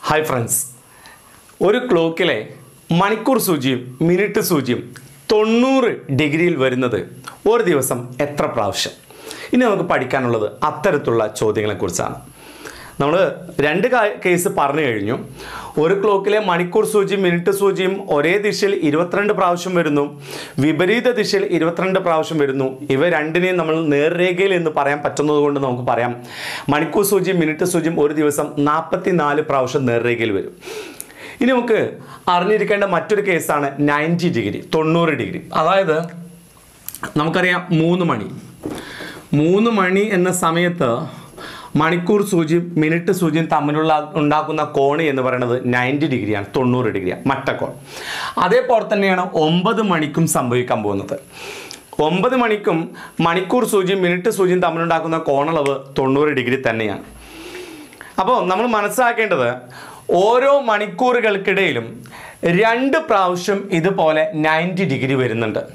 hi friends ഒരു ക്ലോക്കിലെ മണിക്കൂർ സൂചിയും minute സൂചിയും തൊണ്ണൂറ് ഡിഗ്രിയിൽ വരുന്നത് ഒരു ദിവസം എത്ര പ്രാവശ്യം ഇനി നമുക്ക് പഠിക്കാനുള്ളത് അത്തരത്തിലുള്ള ചോദ്യങ്ങളെക്കുറിച്ചാണ് നമ്മൾ രണ്ട് കാ- കേസ് പറഞ്ഞു കഴിഞ്ഞു ഒരു ക്ലോക്കിലെ മണിക്കൂർ സൂചിയും മിനിറ്റ് സൂചിയും ഒരേ ദിശയിൽ ഇരുപത്തിരണ്ട് പ്രാവശ്യം വരുന്നു വിപരീത ദിശയിൽ ഇരുപത്തിരണ്ട് പ്രാവശ്യം വരുന്നു ഇവ രണ്ടിനെയും നമ്മൾ നേർരേഖയിൽ എന്ന് പറയാൻ പറ്റുന്നത് കൊണ്ട് നമുക്ക് പറയാം മണിക്കൂർ സൂചിയും മിനിറ്റ് സൂചിയും ഒരു ദിവസം നാൽപ്പത്തി നാല് പ്രാവശ്യം നേർരേഖയിൽ വരും ഇനി നമുക്ക് അറിഞ്ഞിരിക്കേണ്ട മറ്റൊരു കേസാണ് നയൻറ്റി ഡിഗ്രി തൊണ്ണൂറ് ഡിഗ്രി അതായത് നമുക്കറിയാം മൂന്ന് മണി മൂന്ന് മണി എന്ന സമയത്ത് മണിക്കൂർ സൂചിയും മിനിറ്റ് സൂചിയും തമ്മിലുള്ള ഉണ്ടാക്കുന്ന കോണ് എന്ന് പറയുന്നത് നയൻറ്റി ഡിഗ്രിയാണ് തൊണ്ണൂറ് ഡിഗ്രിയാണ് മട്ടക്കോൺ അതേപോലെ തന്നെയാണ് ഒമ്പത് മണിക്കും സംഭവിക്കാൻ പോകുന്നത് ഒമ്പത് മണിക്കും മണിക്കൂർ സൂചിയും മിനിറ്റ് സൂചിയും തമ്മിലുണ്ടാക്കുന്ന കോണളവ് തൊണ്ണൂറ് ഡിഗ്രി തന്നെയാണ് അപ്പോൾ നമ്മൾ മനസ്സിലാക്കേണ്ടത് ഓരോ മണിക്കൂറുകൾക്കിടയിലും രണ്ട് പ്രാവശ്യം ഇതുപോലെ നയൻറ്റി ഡിഗ്രി വരുന്നുണ്ട്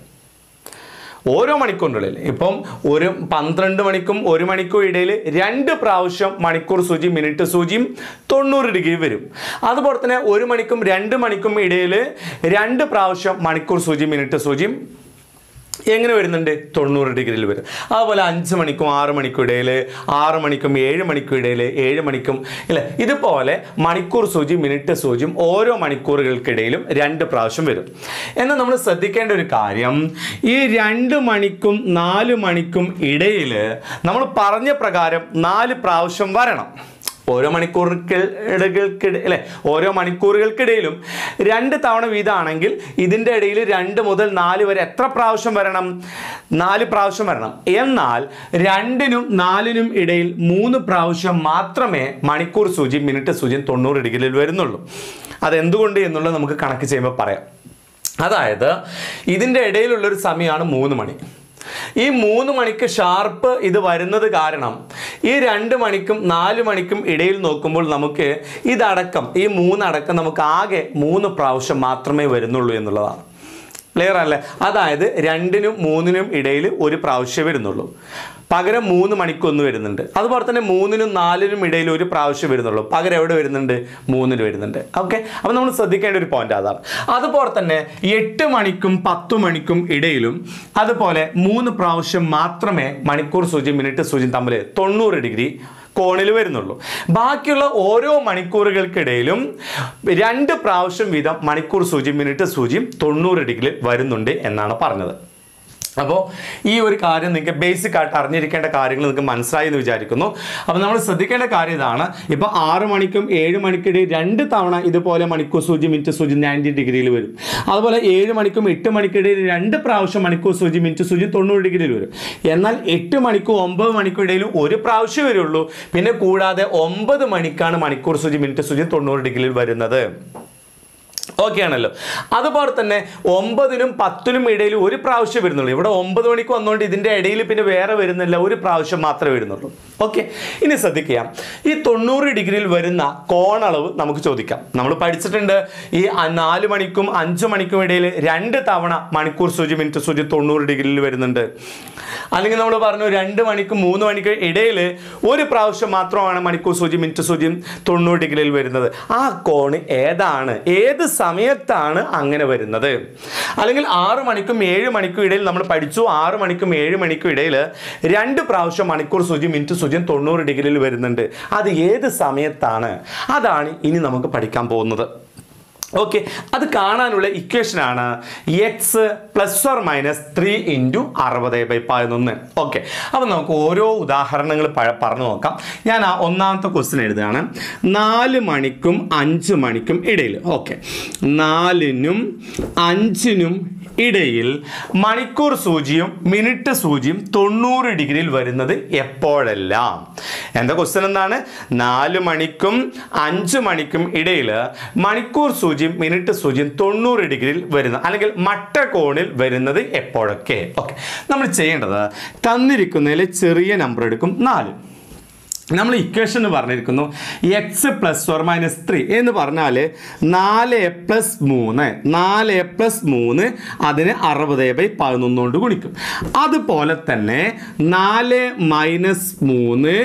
ഓരോ മണിക്കൂറിനുള്ളിൽ ഇപ്പം ഒരു പന്ത്രണ്ട് മണിക്കും ഒരു മണിക്കൂർ ഇടയിൽ രണ്ട് പ്രാവശ്യം മണിക്കൂർ സൂചി മിനിറ്റ് സൂചിയും തൊണ്ണൂറ് ഡിഗ്രി വരും അതുപോലെ തന്നെ ഒരു മണിക്കും രണ്ട് മണിക്കും ഇടയിൽ രണ്ട് പ്രാവശ്യം മണിക്കൂർ സൂചി മിനിറ്റ് സൂചിയും എങ്ങനെ വരുന്നുണ്ട് തൊണ്ണൂറ് ഡിഗ്രിയിൽ വരും അതുപോലെ അഞ്ച് മണിക്കും ആറ് മണിക്കും ഇടയിൽ ആറ് മണിക്കും ഏഴ് മണിക്കും ഇടയിൽ ഏഴ് മണിക്കും ഇല്ല ഇതുപോലെ മണിക്കൂർ സൂചി മിനിറ്റ് സൂചിയും ഓരോ മണിക്കൂറുകൾക്കിടയിലും രണ്ട് പ്രാവശ്യം വരും എന്നാൽ നമ്മൾ ശ്രദ്ധിക്കേണ്ട ഒരു കാര്യം ഈ രണ്ട് മണിക്കും നാല് മണിക്കും ഇടയിൽ നമ്മൾ പറഞ്ഞ പ്രകാരം നാല് പ്രാവശ്യം വരണം ഓരോ മണിക്കൂറുകൾക്കിടയിൽ അല്ലെ ഓരോ മണിക്കൂറുകൾക്കിടയിലും രണ്ട് തവണ വീതമാണെങ്കിൽ ഇതിൻ്റെ ഇടയിൽ രണ്ട് മുതൽ നാല് വരെ എത്ര പ്രാവശ്യം വരണം നാല് പ്രാവശ്യം വരണം എന്നാൽ രണ്ടിനും നാലിനും ഇടയിൽ മൂന്ന് പ്രാവശ്യം മാത്രമേ മണിക്കൂർ സൂചി മിനിറ്റ് സൂചി തൊണ്ണൂറ് ഡിഗ്രിയിൽ വരുന്നുള്ളൂ അതെന്തുകൊണ്ട് എന്നുള്ളത് നമുക്ക് കണക്ക് ചെയ്യുമ്പോൾ പറയാം അതായത് ഇതിൻ്റെ ഇടയിലുള്ളൊരു സമയമാണ് മൂന്ന് മണി ഈ മൂന്ന് മണിക്ക് ഷാർപ്പ് ഇത് വരുന്നത് കാരണം ഈ രണ്ട് മണിക്കും നാല് മണിക്കും ഇടയിൽ നോക്കുമ്പോൾ നമുക്ക് ഇതടക്കം ഈ മൂന്നടക്കം നമുക്ക് ആകെ മൂന്ന് പ്രാവശ്യം മാത്രമേ വരുന്നുള്ളൂ എന്നുള്ളതാണ് ക്ലിയർ അല്ലേ അതായത് രണ്ടിനും മൂന്നിനും ഇടയിൽ ഒരു പ്രാവശ്യം വരുന്നുള്ളൂ പകരം മൂന്ന് മണിക്കൊന്ന് വരുന്നുണ്ട് അതുപോലെ തന്നെ മൂന്നിനും നാലിനും ഇടയിൽ ഒരു പ്രാവശ്യം വരുന്നുള്ളൂ പകരം എവിടെ വരുന്നുണ്ട് മൂന്നിന് വരുന്നുണ്ട് ഓക്കെ അപ്പോൾ നമ്മൾ ശ്രദ്ധിക്കേണ്ട ഒരു പോയിന്റ് അതാണ് അതുപോലെ തന്നെ എട്ട് മണിക്കും പത്ത് മണിക്കും ഇടയിലും അതുപോലെ മൂന്ന് പ്രാവശ്യം മാത്രമേ മണിക്കൂർ സൂചി മിനിറ്റ് സൂചി തമ്മിൽ തൊണ്ണൂറ് ഡിഗ്രി കോണിൽ വരുന്നുള്ളൂ ബാക്കിയുള്ള ഓരോ മണിക്കൂറുകൾക്കിടയിലും രണ്ട് പ്രാവശ്യം വീതം മണിക്കൂർ സൂചി മിനിറ്റ് സൂചിയും തൊണ്ണൂറ് ഡിഗ്രി വരുന്നുണ്ട് എന്നാണ് പറഞ്ഞത് അപ്പോൾ ഈ ഒരു കാര്യം നിങ്ങൾക്ക് ബേസിക് ആയിട്ട് അറിഞ്ഞിരിക്കേണ്ട കാര്യങ്ങൾ നിങ്ങൾക്ക് മനസ്സിലായി എന്ന് വിചാരിക്കുന്നു അപ്പോൾ നമ്മൾ ശ്രദ്ധിക്കേണ്ട കാര്യം ഇതാണ് ഇപ്പോൾ ആറ് മണിക്കും ഏഴ് മണിക്കിടയിൽ രണ്ട് തവണ ഇതുപോലെ മണിക്കൂർ സൂചി മിനിറ്റ് സൂചി നയൻറ്റി ഡിഗ്രിയിൽ വരും അതുപോലെ ഏഴ് മണിക്കും എട്ട് മണിക്കിടയിൽ രണ്ട് പ്രാവശ്യം മണിക്കൂർ സൂചി മിനിറ്റ് സൂചി തൊണ്ണൂറ് ഡിഗ്രിയിൽ വരും എന്നാൽ എട്ട് മണിക്കും ഒമ്പത് മണിക്കും ഇടയിൽ ഒരു പ്രാവശ്യം വരുള്ളൂ പിന്നെ കൂടാതെ ഒമ്പത് മണിക്കാണ് മണിക്കൂർ സൂചി മിനിറ്റ് സൂചി തൊണ്ണൂറ് ഡിഗ്രിയിൽ വരുന്നത് ഓക്കെ ആണല്ലോ അതുപോലെ തന്നെ ഒമ്പതിനും പത്തിനും ഇടയിൽ ഒരു പ്രാവശ്യം വരുന്നുള്ളൂ ഇവിടെ ഒമ്പത് മണിക്ക് വന്നുകൊണ്ട് ഇതിൻ്റെ ഇടയിൽ പിന്നെ വേറെ വരുന്നില്ല ഒരു പ്രാവശ്യം മാത്രമേ വരുന്നുള്ളൂ ഓക്കെ ഇനി ശ്രദ്ധിക്കുക ഈ തൊണ്ണൂറ് ഡിഗ്രിയിൽ വരുന്ന കോണളവ് നമുക്ക് ചോദിക്കാം നമ്മൾ പഠിച്ചിട്ടുണ്ട് ഈ അ- നാല് മണിക്കും അഞ്ച് മണിക്കും ഇടയിൽ രണ്ട് തവണ മണിക്കൂർ സൂചി മിനിറ്റ് സൂചി തൊണ്ണൂറ് ഡിഗ്രിയിൽ വരുന്നുണ്ട് അല്ലെങ്കിൽ നമ്മൾ പറഞ്ഞു രണ്ട് മണിക്കും മൂന്ന് മണിക്കും ഇടയിൽ ഒരു പ്രാവശ്യം മാത്രമാണ് മണിക്കൂർ സൂചി മിനിറ്റ് സൂചിയും തൊണ്ണൂറ് ഡിഗ്രിയിൽ വരുന്നത് ആ കോണ് ഏതാണ് ഏത് സമയത്താണ് അങ്ങനെ വരുന്നത് അല്ലെങ്കിൽ ആറ് മണിക്കും ഏഴ് മണിക്കും ഇടയിൽ നമ്മൾ പഠിച്ചു ആറ് മണിക്കും ഏഴ് മണിക്കും ഇടയിൽ രണ്ട് പ്രാവശ്യം മണിക്കൂർ സൂചി മിനിറ്റ് സൂചിയും തൊണ്ണൂറ് ഡിഗ്രിയിൽ വരുന്നുണ്ട് അത് ഏത് സമയത്താണ് അതാണ് ഇനി നമുക്ക് പഠിക്കാൻ പോകുന്നത് ഓക്കെ അത് കാണാനുള്ള ഇക്വേഷനാണ് X plus or minus three into അറുപത് ബൈ പതിനൊന്ന് ഓക്കെ അപ്പോൾ നമുക്ക് ഓരോ ഉദാഹരണങ്ങൾ പഴ പറഞ്ഞു നോക്കാം ഞാൻ ആ ഒന്നാമത്തെ ക്വസ്റ്റ്യൻ എഴുതുകയാണ് നാല് മണിക്കും അഞ്ച് മണിക്കും ഇടയിൽ ഓക്കെ നാലിനും അഞ്ചിനും ഇടയിൽ മണിക്കൂർ സൂചിയും മിനിറ്റ് സൂചിയും തൊണ്ണൂറ് ഡിഗ്രിയിൽ വരുന്നത് എപ്പോഴെല്ലാം എന്താ ക്വസ്റ്റ്യൻ എന്താണ് നാല് മണിക്കും അഞ്ച് മണിക്കും ഇടയിൽ മണിക്കൂർ സൂചിയും മിനിറ്റ് സൂചിയും തൊണ്ണൂറ് ഡിഗ്രിയിൽ വരുന്ന അല്ലെങ്കിൽ മട്ടകോണിൽ വരുന്നത് എപ്പോഴൊക്കെ ഓക്കെ നമ്മൾ ചെയ്യേണ്ടത് തന്നിരിക്കുന്നതിൽ ചെറിയ നമ്പർ എടുക്കും നാല് നമ്മൾ ഇക്വേഷൻ പറഞ്ഞിരിക്കുന്നു X plus or minus three എന്ന് പറഞ്ഞാൽ നാല് പ്ലസ് മൂന്ന് നാല് പ്ലസ് മൂന്ന് അതിന് അറുപത് ബൈ പതിനൊന്ന് കൊണ്ട് ഗുണിക്കും അതുപോലെ തന്നെ നാല് മൈനസ് മൂന്ന്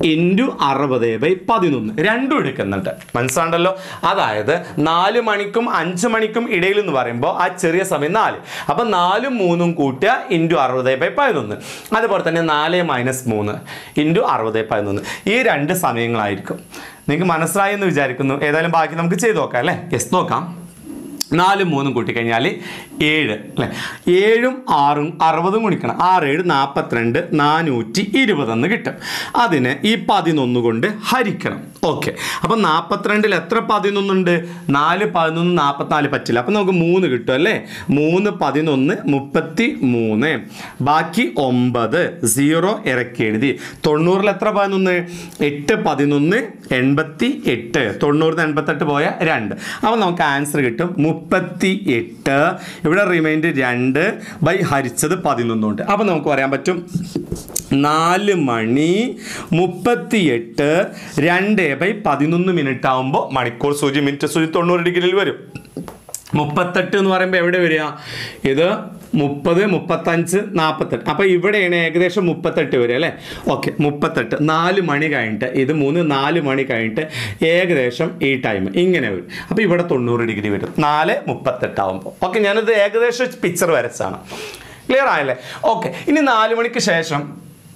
ഇൻറ്റു അറുപത് ബൈ പതിനൊന്ന് രണ്ടും എടുക്കുന്നുണ്ട് മനസ്സിലാണ്ടല്ലോ അതായത് നാല് മണിക്കും അഞ്ച് മണിക്കും ഇടയിൽ എന്ന് പറയുമ്പോൾ ആ ചെറിയ സമയം നാല് അപ്പം നാലും മൂന്നും കൂട്ടുക ഇൻറ്റു അറുപത് ബൈ പതിനൊന്ന് അതുപോലെ തന്നെ നാല് മൈനസ് മൂന്ന് ഇൻറ്റു അറുപത് പതിനൊന്ന് ഈ രണ്ട് സമയങ്ങളായിരിക്കും നിങ്ങൾക്ക് മനസ്സിലായി എന്ന് വിചാരിക്കുന്നു ഏതായാലും ബാക്കി നമുക്ക് ചെയ്ത് നോക്കാം അല്ലേ യെസ് നോക്കാം നാലും മൂന്നും കൂട്ടിക്കഴിഞ്ഞാൽ ഏഴ് അല്ലേ ഏഴും ആറും അറുപതും ഗുണിക്കണം ആറ് ഏഴ് നാൽപ്പത്തിരണ്ട് നാനൂറ്റി ഇരുപതെന്ന് കിട്ടും അതിന് ഈ പതിനൊന്ന് കൊണ്ട് ഹരിക്കണം ഓക്കെ അപ്പം നാൽപ്പത്തിരണ്ടിൽ എത്ര പതിനൊന്നുണ്ട് നാല് പതിനൊന്ന് നാൽപ്പത്തിനാല് പറ്റില്ല അപ്പം നമുക്ക് മൂന്ന് കിട്ടും അല്ലേ മൂന്ന് പതിനൊന്ന് മുപ്പത്തി മൂന്ന് ബാക്കി ഒമ്പത് സീറോ ഇറക്കി എഴുതി തൊണ്ണൂറിൽ എത്ര പതിനൊന്ന് എട്ട് പതിനൊന്ന് എൺപത്തി എട്ട് തൊണ്ണൂറിന് എൺപത്തെട്ട് പോയ രണ്ട് അപ്പോൾ നമുക്ക് ആൻസർ കിട്ടും മുപ്പത്തി എട്ട് ഇവിടെ റിമൈൻഡർ രണ്ട് ബൈ ഹരിച്ചത് പതിനൊന്നുണ്ട് അപ്പോൾ നമുക്ക് പറയാൻ പറ്റും നാല് മണി മുപ്പത്തിയെട്ട് രണ്ട് ബൈ പതിനൊന്ന് മിനിറ്റ് ആകുമ്പോൾ മണിക്കൂർ സൂചി മിനിറ്റ് സൂചി തൊണ്ണൂറ് ഡിഗ്രിയിൽ വരും മുപ്പത്തെട്ട് എന്ന് പറയുമ്പോൾ എവിടെ വരിക ഇത് മുപ്പത് മുപ്പത്തഞ്ച് നാൽപ്പത്തെട്ട് അപ്പോൾ ഇവിടെയാണ് ഏകദേശം മുപ്പത്തെട്ട് വരിക അല്ലേ ഓക്കെ മുപ്പത്തെട്ട് നാല് മണി കഴിഞ്ഞിട്ട് ഇത് മൂന്ന് നാല് മണി കഴിഞ്ഞിട്ട് ഏകദേശം ഈ ടൈം ഇങ്ങനെ വരും അപ്പോൾ ഇവിടെ തൊണ്ണൂറ് ഡിഗ്രി വരും നാല് മുപ്പത്തെട്ടാവുമ്പോൾ ഓക്കെ ഞാനിത് ഏകദേശം പിക്ചർ വരച്ചാണ് ക്ലിയർ ആയല്ലേ ഓക്കെ ഇനി നാല് മണിക്ക് ശേഷം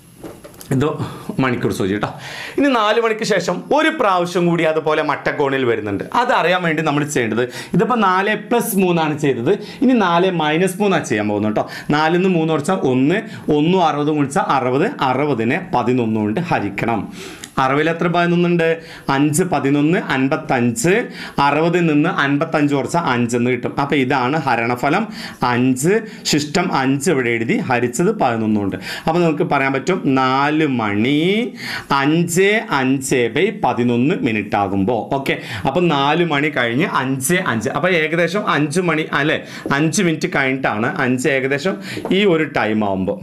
ഇത് മണിക്കൂർ സൂചി കേട്ടോ ഇനി നാല് മണിക്ക് ശേഷം ഒരു പ്രാവശ്യം കൂടി അതുപോലെ മട്ടക്കോണിൽ വരുന്നുണ്ട് അതറിയാൻ വേണ്ടി നമ്മൾ ചെയ്യേണ്ടത് ഇതിപ്പോൾ നാല് പ്ലസ് മൂന്നാണ് ചെയ്തത് ഇനി നാല് മൈനസ് മൂന്നാണ് ചെയ്യാൻ പോകുന്നത് കേട്ടോ നാലിൽ നിന്ന് മൂന്ന് കുറച്ചാൽ ഒന്ന് ഒന്നും അറുപത് കുറിച്ചാൽ അറുപത് അറുപതിനെ പതിനൊന്ന് കൊണ്ട് ഹരിക്കണം അറുപതിൽ എത്ര പതിനൊന്നുണ്ട് അഞ്ച് പതിനൊന്ന് അൻപത്തഞ്ച് അറുപതിൽ നിന്ന് അൻപത്തഞ്ച് കുറച്ച അഞ്ചെന്ന് കിട്ടും അപ്പോൾ ഇതാണ് ഹരണഫലം അഞ്ച് ശിഷ്ടം അഞ്ച് ഇവിടെ എഴുതി ഹരിച്ചത് പതിനൊന്നുണ്ട് അപ്പോൾ നമുക്ക് പറയാൻ പറ്റും നാല് മണി അഞ്ച് അഞ്ച് ബൈ പതിനൊന്ന് മിനിറ്റ് ആകുമ്പോൾ ഓക്കെ അപ്പോൾ നാല് മണി കഴിഞ്ഞ് അഞ്ച് അഞ്ച് അപ്പോൾ ഏകദേശം അഞ്ച് മണി അല്ലേ അഞ്ച് മിനിറ്റ് കഴിഞ്ഞിട്ടാണ് അഞ്ച് ഏകദേശം ഈ ഒരു ടൈം ആകുമ്പോൾ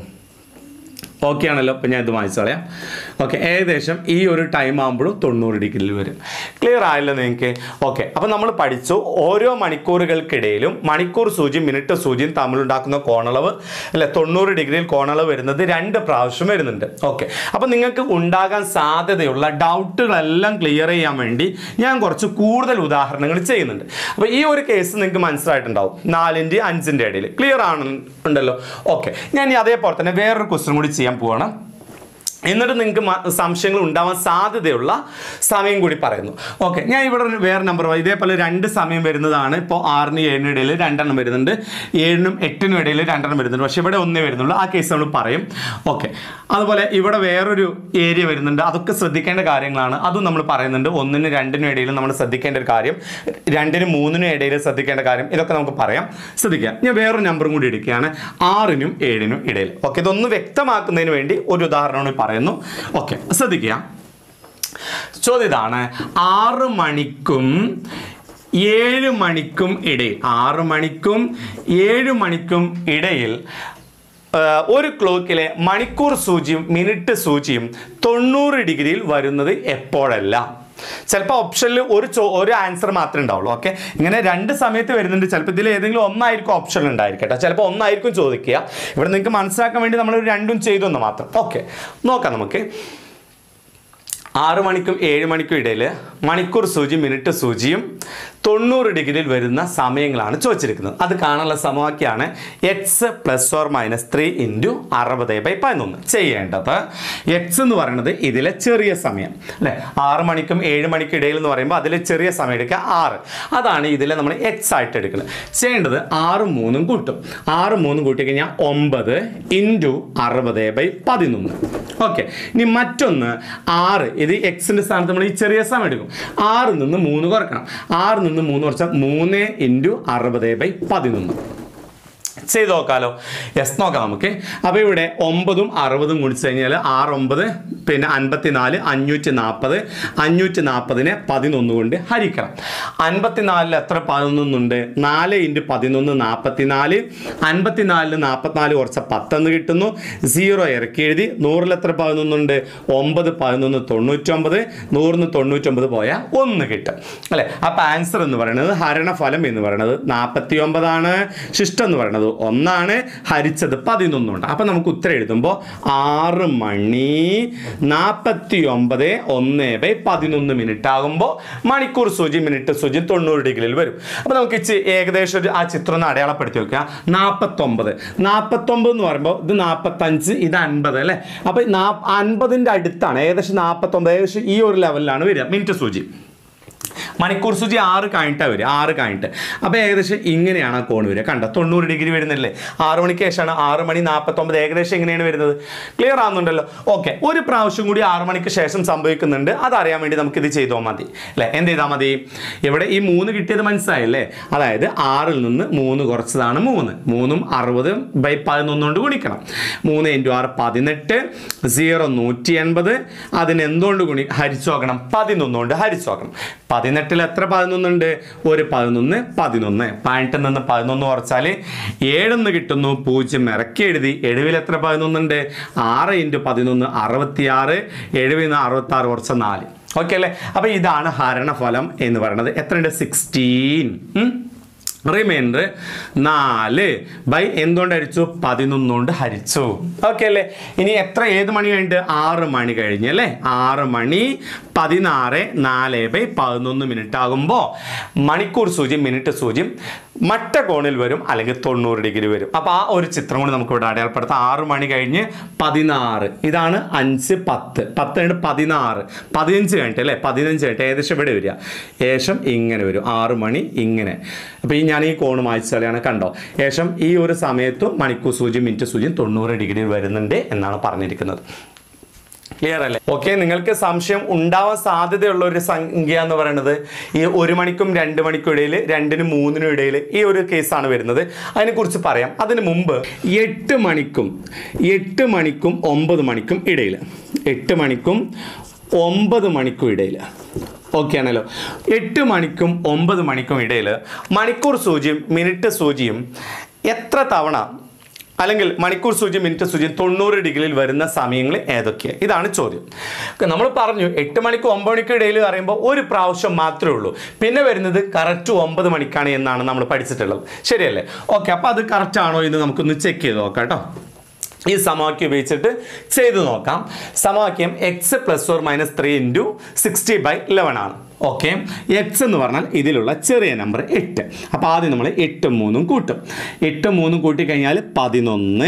ഓക്കെ ആണല്ലോ അപ്പം ഞാൻ ഇത് വായിച്ചു കളയാം ഓക്കെ ഏകദേശം ഈ ഒരു ടൈം ആകുമ്പോഴും തൊണ്ണൂറ് ഡിഗ്രിയിൽ വരും ക്ലിയർ ആയല്ലോ നിങ്ങൾക്ക് ഓക്കെ അപ്പം നമ്മൾ പഠിച്ചു ഓരോ മണിക്കൂറുകൾക്കിടയിലും മണിക്കൂർ സൂചിയും മിനിറ്റ് സൂചിയും തമ്മിലുണ്ടാക്കുന്ന കോണളവ് അല്ലെ തൊണ്ണൂറ് ഡിഗ്രിയിൽ കോണളവ് വരുന്നത് രണ്ട് പ്രാവശ്യം വരുന്നുണ്ട് ഓക്കെ അപ്പം നിങ്ങൾക്ക് ഉണ്ടാകാൻ സാധ്യതയുള്ള ഡൗട്ടുകളെല്ലാം ക്ലിയർ ചെയ്യാൻ വേണ്ടി ഞാൻ കുറച്ച് കൂടുതൽ ഉദാഹരണങ്ങൾ ചെയ്യുന്നുണ്ട് അപ്പോൾ ഈ ഒരു കേസ് നിങ്ങൾക്ക് മനസ്സിലായിട്ടുണ്ടാവും നാലിൻ്റെ അഞ്ചിൻ്റെ ഇടയിൽ ക്ലിയർ ആണ് ഉണ്ടല്ലോ ഓക്കെ ഞാൻ ഇനി അതേപോലെ തന്നെ വേറൊരു ക്വസ്റ്റ്യൻ കൂടി ചെയ്യാൻ പോവാണ് എന്നിട്ട് നിങ്ങൾക്ക് മ- സംശയങ്ങൾ ഉണ്ടാവാൻ സാധ്യതയുള്ള സമയം കൂടി പറയുന്നു ഓക്കെ ഞാൻ ഇവിടെ ഒരു വേറെ നമ്പർ ഇതേപോലെ രണ്ട് സമയം വരുന്നതാണ് ഇപ്പോൾ ആറിന് ഏഴിനും ഇടയിൽ രണ്ടെണ്ണം വരുന്നുണ്ട് ഏഴിനും എട്ടിനും ഇടയിൽ രണ്ടെണ്ണം വരുന്നുണ്ട് പക്ഷേ ഇവിടെ ഒന്നേ വരുന്നുള്ളൂ ആ കേസ് നമ്മൾ പറയും ഓക്കെ അതുപോലെ ഇവിടെ വേറൊരു ഏരിയ വരുന്നുണ്ട് അതൊക്കെ ശ്രദ്ധിക്കേണ്ട കാര്യങ്ങളാണ് അതും നമ്മൾ പറയുന്നുണ്ട് ഒന്നിനും രണ്ടിനും ഇടയിൽ നമ്മൾ ശ്രദ്ധിക്കേണ്ട ഒരു കാര്യം രണ്ടിനും മൂന്നിനും ഇടയിൽ ശ്രദ്ധിക്കേണ്ട കാര്യം ഇതൊക്കെ നമുക്ക് പറയാം ശ്രദ്ധിക്കാം ഞാൻ വേറൊരു നമ്പറും കൂടി എടുക്കുകയാണ് ആറിനും ഏഴിനും ഇടയിൽ ഓക്കെ ഇതൊന്ന് വ്യക്തമാക്കുന്നതിന് വേണ്ടി ഒരു ഉദാഹരണം കൂടി പറയുന്നു ഓക്കെ ശ്രദ്ധിക്കുക ചോദ്യം ഇതാണ് ആറ് മണിക്കും ഏഴ് മണിക്കും ഇടയിൽ ആറ് മണിക്കും ഏഴ് മണിക്കും ഇടയിൽ ആ, ഒരു ക്ലോക്കിലെ മണിക്കൂർ സൂചിയും മിനിറ്റ് സൂചിയും തൊണ്ണൂറ് ഡിഗ്രിയിൽ വരുന്നത് എപ്പോഴെല്ലാം ചിലപ്പോൾ ഓപ്ഷനിൽ ഒരു ചോ ഒരു ആൻസർ മാത്രമേ ഉണ്ടാവുള്ളൂ ഓക്കെ ഇങ്ങനെ രണ്ട് സമയത്ത് വരുന്നുണ്ട് ചിലപ്പോൾ ഇതിൽ ഏതെങ്കിലും ഒന്നായിരിക്കും ഓപ്ഷൻ ഉണ്ടായിരിക്കട്ടെ ചിലപ്പോൾ ഒന്നായിരിക്കും ചോദിക്കുക ഇവിടെ നിങ്ങൾക്ക് മനസ്സിലാക്കാൻ വേണ്ടി നമ്മൾ രണ്ടും ചെയ്തു എന്ന് മാത്രം ഓക്കെ നോക്കാം നമുക്ക് ആറ് മണിക്കും ഏഴ് മണിക്കും ഇടയിൽ മണിക്കൂർ സൂചി മിനിറ്റ് സൂചിയും തൊണ്ണൂറ് ഡിഗ്രിയിൽ വരുന്ന സമയങ്ങളാണ് ചോദിച്ചിരിക്കുന്നത് അത് കാണാനുള്ള സമവാക്യമാണ് X plus or minus three into അറുപത് ബൈ പതിനൊന്ന് ചെയ്യേണ്ടത് എക്സ് എന്ന് പറയുന്നത് ഇതിലെ ചെറിയ സമയം അല്ലേ ആറ് മണിക്കും ഏഴ് മണിക്കും ഇടയിൽ എന്ന് പറയുമ്പോൾ അതിലെ ചെറിയ സമയം എടുക്കുക ആറ് അതാണ് ഇതിലെ നമ്മൾ എക്സ് ആയിട്ട് എടുക്കുന്നത് ചെയ്യേണ്ടത് ആറ് മൂന്നും കൂട്ടും ആറ് മൂന്നും കൂട്ടി കഴിഞ്ഞാൽ ഒമ്പത് ഇൻറ്റു അറുപത് ബൈ പതിനൊന്ന് ഓക്കെ ഇനി മറ്റൊന്ന് ആറ് ഇത് എക്സിന്റെ സ്ഥാനത്ത് നമ്മൾ ഈ ചെറിയ സമയം എടുക്കും ആറിൽ നിന്ന് മൂന്ന് കുറക്കണം ആറിൽ നിന്ന് മൂന്ന് കുറച്ചാൽ മൂന്ന് ഇൻറ്റു അറുപത് ബൈ പതിനൊന്ന് ചെയ്ത് നോക്കാലോ യെസ് നോക്കാം നമുക്ക് അപ്പോൾ ഇവിടെ ഒമ്പതും അറുപതും കുടിച്ചു കഴിഞ്ഞാൽ ആറ് ഒമ്പത് പിന്നെ അൻപത്തിനാല് അഞ്ഞൂറ്റി നാൽപ്പത് അഞ്ഞൂറ്റി നാൽപ്പതിനെ പതിനൊന്ന് കൊണ്ട് ഹരിക്കണം അൻപത്തിനാലിൽ എത്ര പതിനൊന്നുണ്ട് നാല് ഇൻറ്റു പതിനൊന്ന് നാൽപ്പത്തിനാല് അൻപത്തിനാലിൽ നാൽപ്പത്തിനാല് കുറച്ച് പത്തെന്ന് കിട്ടുന്നു സീറോ ഇറക്കി എഴുതി നൂറിൽ എത്ര പതിനൊന്നുണ്ട് ഒമ്പത് പതിനൊന്ന് തൊണ്ണൂറ്റൊമ്പത് നൂറിന് തൊണ്ണൂറ്റൊമ്പത് പോയാൽ ഒന്ന് കിട്ടും അല്ലേ അപ്പോൾ ആൻസർ എന്ന് പറയുന്നത് ഹരണഫലം എന്ന് പറയുന്നത് നാൽപ്പത്തി ഒമ്പതാണ് ശിഷ്ടം എന്ന് പറയുന്നത് ഒന്നാണ് ഹരിച്ചത് പതിനൊന്നുണ്ട് അപ്പം നമുക്ക് ഉത്തരം എഴുതുമ്പോൾ ആറ് മണി നാൽപ്പത്തി ഒമ്പത് ഒന്ന് ബൈ പതിനൊന്ന് മിനിറ്റ് ആകുമ്പോൾ മണിക്കൂർ സൂചി മിനിറ്റ് സൂചി തൊണ്ണൂറ് ഡിഗ്രിയിൽ വരും അപ്പോൾ നമുക്ക് ഇച്ചി ഏകദേശം ഒരു ആ ചിത്രം ഒന്ന് അടയാളപ്പെടുത്തി വെക്കുക നാൽപ്പത്തൊമ്പത് നാൽപ്പത്തൊമ്പത് എന്ന് പറയുമ്പോൾ ഇത് നാൽപ്പത്തഞ്ച് ഇത് അൻപത് അല്ലേ അപ്പോൾ നാ അൻപതിൻ്റെ അടുത്താണ് ഏകദേശം നാൽപ്പത്തൊമ്പത് ഏകദേശം ഈ ഒരു ലെവലിലാണ് വരിക മിനിറ്റ് സൂചി മണിക്കൂർ സൂചി ആറ് കഴിഞ്ഞിട്ടാണ് വരിക ആറ് കഴിഞ്ഞിട്ട് അപ്പോൾ ഏകദേശം ഇങ്ങനെയാണ് ആ കോൺ വരിക കണ്ടോ തൊണ്ണൂറ് ഡിഗ്രി വരുന്നില്ലേ ആറ് മണിക്ക് ശേഷമാണ് ആറ് മണി നാൽപ്പത്തൊമ്പത് ഏകദേശം എങ്ങനെയാണ് വരുന്നത് ക്ലിയർ ആകുന്നുണ്ടല്ലോ ഓക്കെ ഒരു പ്രാവശ്യം കൂടി ആറ് മണിക്ക് ശേഷം സംഭവിക്കുന്നുണ്ട് അതറിയാൻ വേണ്ടി നമുക്കിത് ചെയ്തോ മതി അല്ലേ എന്ത് ചെയ്താൽ മതി ഇവിടെ ഈ മൂന്ന് കിട്ടിയത് മനസ്സിലായല്ലേ അതായത് ആറിൽ നിന്ന് മൂന്ന് കുറച്ചതാണ് മൂന്ന് മൂന്നും അറുപത് ബൈ പതിനൊന്ന് കൊണ്ട് ഗുണിക്കണം മൂന്ന് ഇൻറ്റു ആറ് പതിനെട്ട് സീറോ നൂറ്റി എൺപത് അതിന് എന്തുകൊണ്ട് ഗുണി ഹരിച്ചു നോക്കണം പതിനൊന്ന് കൊണ്ട് ഹരിച്ചു നോക്കണം പതിനെട്ടിൽ എത്ര പതിനൊന്നുണ്ട് ഒരു പതിനൊന്ന് പതിനൊന്ന് പതിനെട്ടിൽ നിന്ന് പതിനൊന്ന് കുറച്ചാൽ ഏഴെന്ന് കിട്ടുന്നു പൂജ്യം ഇറക്കി എഴുതി എഴുവിൽ എത്ര പതിനൊന്നുണ്ട് ആറ് ഇൻറ്റു പതിനൊന്ന് അറുപത്തിയാറ് എഴുവിൽ നിന്ന് അറുപത്താറ് കുറച്ച നാല് ഓക്കെ അല്ലേ അപ്പോൾ ഇതാണ് ഹരണഫലം എന്ന് പറയുന്നത് എത്രയുണ്ട് സിക്സ്റ്റീൻ റിമൈൻഡർ നാല് ബൈ എന്തുകൊണ്ട് ഹരിച്ചു പതിനൊന്നുകൊണ്ട് ഹരിച്ചു ഓക്കെ അല്ലേ ഇനി എത്ര ഏത് മണി കഴിഞ്ഞിട്ട് ആറ് മണി കഴിഞ്ഞ് അല്ലേ ആറ് മണി പതിനാറ് നാല് ബൈ പതിനൊന്ന് മിനിറ്റ് ആകുമ്പോൾ മണിക്കൂർ സൂചി മിനിറ്റ് സൂചി മട്ട കോണിൽ വരും അല്ലെങ്കിൽ തൊണ്ണൂറ് ഡിഗ്രി വരും അപ്പോൾ ആ ഒരു ചിത്രം കൂടി നമുക്ക് ഇവിടെ അടയാളപ്പെടുത്താം ആറ് മണി കഴിഞ്ഞ് പതിനാറ് ഇതാണ് അഞ്ച് പത്ത് പത്ത് കഴിഞ്ഞ് പതിനാറ് പതിനഞ്ച് കഴിഞ്ഞിട്ട് അല്ലേ പതിനഞ്ച് കഴിഞ്ഞിട്ട് ഏകദേശം ഇവിടെ വരിക ഏകദേശം ഇങ്ങനെ വരും ആറ് മണി ഇങ്ങനെ അപ്പോൾ ഈ ഞാൻ ഈ കോണ് മായ്ച്ചാലാണ് കണ്ടോ ഏകദേശം ഈ ഒരു സമയത്തും മണിക്കൂർ സൂചി മിനിറ്റ് സൂചിയും തൊണ്ണൂറ് ഡിഗ്രി വരുന്നുണ്ട് എന്നാണ് പറഞ്ഞിരിക്കുന്നത് ക്ലിയർ അല്ലേ ഓക്കെ നിങ്ങൾക്ക് സംശയം ഉണ്ടാവാൻ സാധ്യതയുള്ള ഒരു സംഖ്യ എന്ന് പറയുന്നത് ഈ ഒരു മണിക്കും രണ്ട് മണിക്കും ഇടയിൽ രണ്ടിനും മൂന്നിനും ഇടയിൽ ഈ ഒരു കേസാണ് വരുന്നത് അതിനെക്കുറിച്ച് പറയാം അതിന് മുമ്പ് എട്ട് മണിക്കും എട്ട് മണിക്കും ഒമ്പത് മണിക്കും ഇടയിൽ എട്ട് മണിക്കും ഒമ്പത് മണിക്കും ഇടയിൽ ഓക്കെ ആണല്ലോ എട്ട് മണിക്കും ഒമ്പത് മണിക്കും ഇടയിൽ മണിക്കൂർ സൂചിയും മിനിറ്റ് സൂചിയും എത്ര തവണ അല്ലെങ്കിൽ മണിക്കൂർ സൂചി മിനിറ്റ് സൂചി തൊണ്ണൂറ് ഡിഗ്രിയിൽ വരുന്ന സമയങ്ങൾ ഏതൊക്കെയാണ് ഇതാണ് ചോദ്യം നമ്മൾ പറഞ്ഞു എട്ട് മണിക്ക് ഒമ്പത് മണിക്ക് ഇടയിൽ പറയുമ്പോൾ ഒരു പ്രാവശ്യം മാത്രമേ ഉള്ളൂ പിന്നെ വരുന്നത് കറക്റ്റ് ഒമ്പത് മണിക്കാണ് എന്നാണ് നമ്മൾ പഠിച്ചിട്ടുള്ളത് ശരിയല്ലേ ഓക്കെ അപ്പോൾ അത് കറക്റ്റ് ആണോ എന്ന് നമുക്കൊന്ന് ചെക്ക് ചെയ്ത് നോക്കാം കേട്ടോ ഈ സമവാക്യം ഉപയോഗിച്ചിട്ട് ചെയ്തു നോക്കാം സമവാക്യം X plus or minus three into sixty by eleven ആണ് ഓക്കെ എക്സ് എന്ന് പറഞ്ഞാൽ ഇതിലുള്ള ചെറിയ നമ്പർ എട്ട് അപ്പോൾ ആദ്യം നമ്മൾ എട്ട് മൂന്നും കൂട്ടും എട്ട് മൂന്നും കൂട്ടിക്കഴിഞ്ഞാൽ പതിനൊന്ന്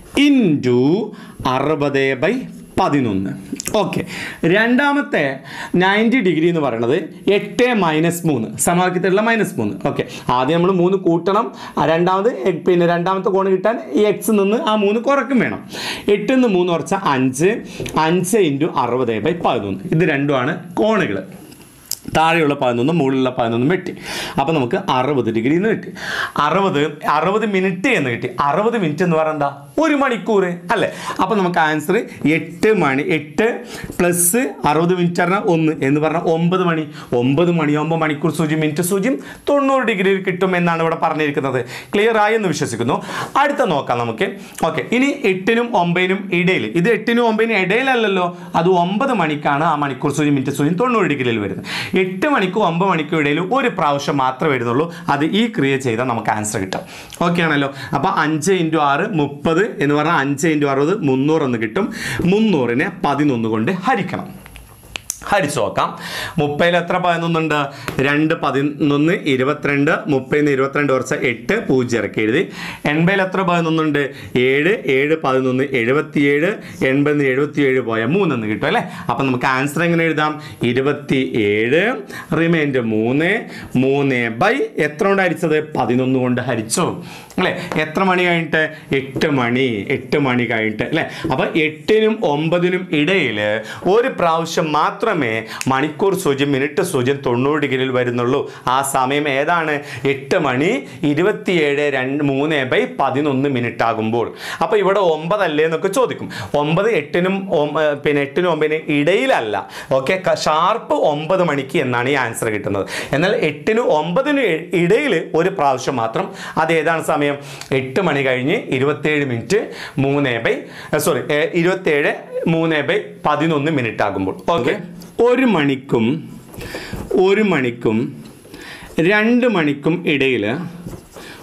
ഇൻറ്റു അറുപത് ബൈ പതിനൊന്ന് ഓക്കെ രണ്ടാമത്തെ നയൻറ്റി ഡിഗ്രി എന്ന് പറയുന്നത് എട്ട് മൈനസ് മൂന്ന് സമവാക്യത്തിലുള്ള മൈനസ് മൂന്ന് ഓക്കെ ആദ്യം നമ്മൾ മൂന്ന് കൂട്ടണം ആ രണ്ടാമത് എ- പിന്നെ രണ്ടാമത്തെ കോണ് കിട്ടാൻ ഈ എക്സ് നിന്ന് ആ മൂന്ന് കുറക്കും വേണം എട്ടിൽ നിന്ന് മൂന്ന് കുറച്ചാൽ അഞ്ച് അഞ്ച് ഇൻറ്റു അറുപത് ബൈ പതിനൊന്ന് ഇത് രണ്ടുമാണ് കോണുകൾ താഴെയുള്ള പതിനൊന്നും മുകളിലുള്ള പതിനൊന്നും വെട്ടി അപ്പോൾ നമുക്ക് അറുപത് ഡിഗ്രി എന്ന് കിട്ടി അറുപത് അറുപത് മിനിറ്റ് എന്ന് കിട്ടി അറുപത് മിനിറ്റ് എന്ന് പറഞ്ഞാൽ എന്താ ഒരു മണിക്കൂർ അല്ലേ അപ്പോൾ നമുക്ക് ആൻസർ എട്ട് മണി എട്ട് പ്ലസ് അറുപത് മിനിറ്റ് പറഞ്ഞാൽ ഒന്ന് എന്ന് പറഞ്ഞാൽ ഒമ്പത് മണി ഒമ്പത് മണിയാകുമ്പോൾ മണിക്കൂർ സൂചി മിനിറ്റ് സൂചിയും തൊണ്ണൂറ് ഡിഗ്രിയിൽ കിട്ടും എന്നാണ് ഇവിടെ പറഞ്ഞിരിക്കുന്നത് ക്ലിയർ ആയി എന്ന് വിശ്വസിക്കുന്നു അടുത്ത നോക്കാം നമുക്ക് ഓക്കെ ഇനി എട്ടിനും ഒമ്പതിനും ഇടയിൽ ഇത് എട്ടിനും ഒമ്പതിനും ഇടയിലല്ലല്ലോ അത് ഒമ്പത് മണിക്കാണ് ആ മണിക്കൂർ സൂചി മിനിറ്റ് സൂചി തൊണ്ണൂറ് ഡിഗ്രിയിൽ വരുന്നത് എട്ട് മണിക്കും ഒമ്പത് മണിക്കും ഇടയിൽ ഒരു പ്രാവശ്യം മാത്രമേ വരുന്നുള്ളൂ അത് ഈ ക്രിയ ചെയ്താൽ നമുക്ക് ആൻസർ കിട്ടും ഓക്കെ ആണല്ലോ അപ്പോൾ അഞ്ച് ഇൻറ്റു ആറ് മുപ്പത് എന്ന് പറഞ്ഞാൽ അഞ്ച് ഇൻറ്റു അറുപത് മുന്നൂറ് എന്ന് കിട്ടും മുന്നൂറിനെ പതിനൊന്ന് കൊണ്ട് ഹരിക്കണം ഹരിച്ചു നോക്കാം മുപ്പതിൽ എത്ര പതിനൊന്നുണ്ട് രണ്ട് പതിനൊന്ന് ഇരുപത്തിരണ്ട് മുപ്പതിൽ നിന്ന് ഇരുപത്തിരണ്ട് കുറച്ച് എട്ട് പൂജ്യം ഇറക്കി എഴുതി എൺപതിൽ എത്ര പതിനൊന്നുണ്ട് ഏഴ് ഏഴ് പതിനൊന്ന് എഴുപത്തിയേഴ് എൺപതിൽ നിന്ന് എഴുപത്തിയേഴ് പോയ മൂന്നെന്ന് കിട്ടും അല്ലേ അപ്പം നമുക്ക് ആൻസർ എങ്ങനെ എഴുതാം ഇരുപത്തി ഏഴ് റിമൈൻഡ് മൂന്ന് മൂന്ന് ബൈ എത്ര കൊണ്ട് ഹരിച്ചത് പതിനൊന്ന് കൊണ്ട് ഹരിച്ചു അല്ലേ എത്ര മണി കഴിഞ്ഞിട്ട് എട്ട് മണി എട്ട് മണി കഴിഞ്ഞിട്ട് അല്ലേ അപ്പോൾ എട്ടിനും ഒമ്പതിനും ഇടയിൽ ഒരു പ്രാവശ്യം മാത്രമേ മണിക്കൂർ സൂചിയും മിനിറ്റ് സൂചിയും തൊണ്ണൂറ് ഡിഗ്രിയിൽ വരുന്നുള്ളൂ ആ സമയം ഏതാണ് എട്ട് മണി ഇരുപത്തിയേഴ് രണ്ട് മൂന്ന് ബൈ പതിനൊന്ന് മിനിറ്റ് ആകുമ്പോൾ അപ്പോൾ ഇവിടെ ഒമ്പതല്ലേ എന്നൊക്കെ ചോദിക്കും ഒമ്പത് എട്ടിനും ഒം- ഏർ പിന്നെ എട്ടിനും ഒമ്പതിനും ഇടയിലല്ല ഓക്കെ ഷാർപ്പ് ഒമ്പത് മണിക്ക് എന്നാണ് ഈ ആൻസർ കിട്ടുന്നത് എന്നാൽ എട്ടിനും ഒമ്പതിനും ഇ- ഇടയിൽ ഒരു പ്രാവശ്യം മാത്രം അത് ഏതാണ് സമയം എട്ട് മണി കഴിഞ്ഞ് ഇരുപത്തേഴ് മിനിറ്റ് മൂന്ന് ബൈ സോറി ഇരുപത്തേഴ് മൂന്ന് ബൈ പതിനൊന്ന് മിനിറ്റ് ആകുമ്പോൾ ഓക്കെ ഒരു മണിക്കും ഒരു മണിക്കും രണ്ട് മണിക്കും ഇടയിൽ